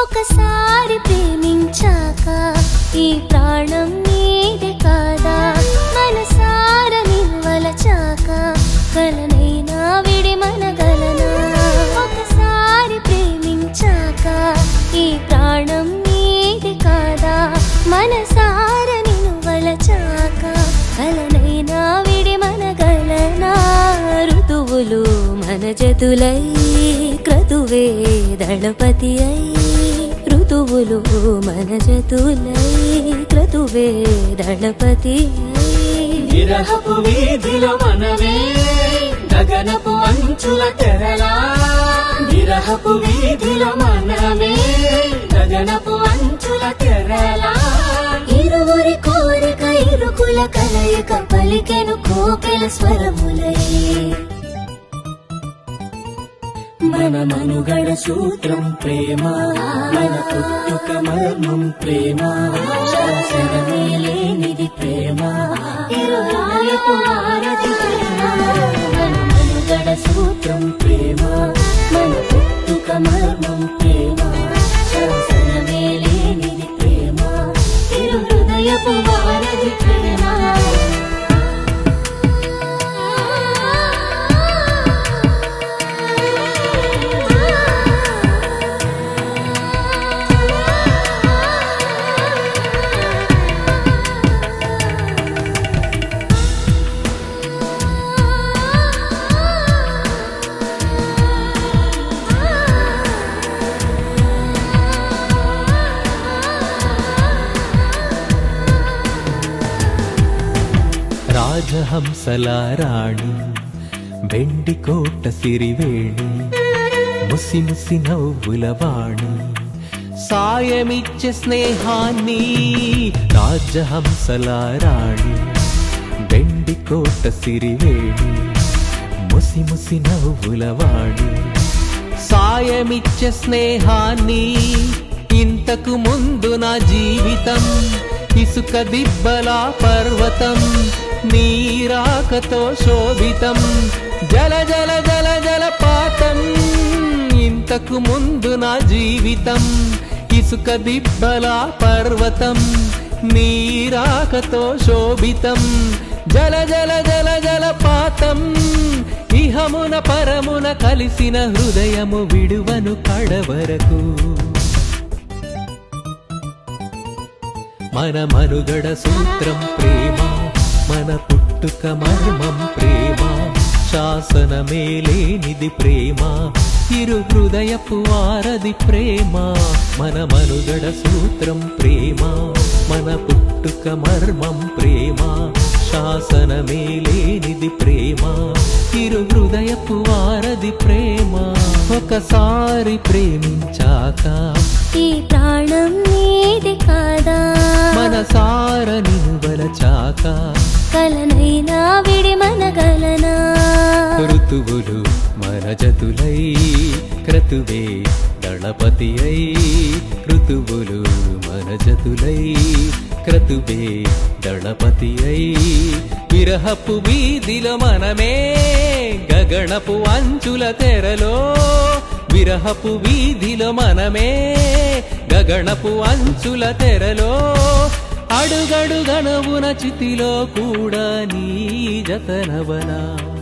ఒకసారి ప్రేమించాక ఈ ప్రాణం నీదే కాదా మనసార నిన్వలచాక కలనైనా విడి మనగలనా ఒకసారి ప్రేమించాక ఈ ప్రాణం నీదే కాదా మనసార నిన్వలచాక కలనైనా విడి మనగలనా ఋతువులు మన జతులై క్రతువే దళపతి అయి ఋతువులు మన జతులై క్రతువే దళపతి అయి విరహపు వీధిలో మనమే గగనపు అంచుల తెరలా విరహపు వీధిలో మనమే గగనపు అంచుల తెరలా ఇరువురి కోరిక ఇరుకుల కలయిక పలికెను కోకిల స్వరములై మన మనుగడ సూత్రం ప్రేమ మన పుట్టుక మర్మం ప్రేమ శాసనమే లేనిది ప్రేమ ఇరువురపు వారధి ప్రేమ మన మనుగడ సూత్రం ప్రేమ మన పుట్టుక మర్మం ప్రేమ శాసనమే లేనిది ప్రేమ ఇరు హృదయపు వారధి ప్రేమ రాజహంసల రాణి వెండి కోట సిరివేణి ముసి ముసి నవ్వుల వాణి సాయమిచ్చే స్నేహాన్ని రాజహంసల రాణి వెండి కోట సిరివేణి ముసి ముసి నవ్వుల వాణి సాయమిచ్చే స్నేహాన్ని ఇంతకు ముందు నా జీవితం ఇసుక దిబ్బల పర్వతం నీరాకతో శోభితం జల జల జల జలపాతం ఇంతకు ముందు నా జీవితం ఇసుక దిబ్బల పర్వతం నీరాకతో శోభితం జల జల జల జలపాతం ఇహమున పరమున కలిసిన హృదయము విడువను కడవరకు మన మనుగడ సూత్రం ప్రేమ మన పుట్టుక మర్మం ప్రేమ శాసనమే లేనిది ప్రేమ ఇరు హృదయపు వారది ప్రేమ మన మనుగడ సూత్రం ప్రేమ మన పుట్టుక మర్మం ప్రేమ శాసనమే లేనిది ప్రేమ ఇరు హృదయపు వారది ప్రేమ ఒకసారి ప్రేమించాక ఈ ప్రాణం నీది కాదా మనసార నిను బలచాక కలనైనా విడి మనగలనా ఋతువులు మన జతులై క్రతువే దళపతి అయి ఋతువులు మన జతులై క్రతువే దళపతి అయి విరహపు వీధిలో మనమే గగనపు అంచుల తెరలో విరహపు వీధిలో మనమే గగనపు అంచుల తెరలో అడుగడుగనవున చితిలో కూడా నీ జతనవనా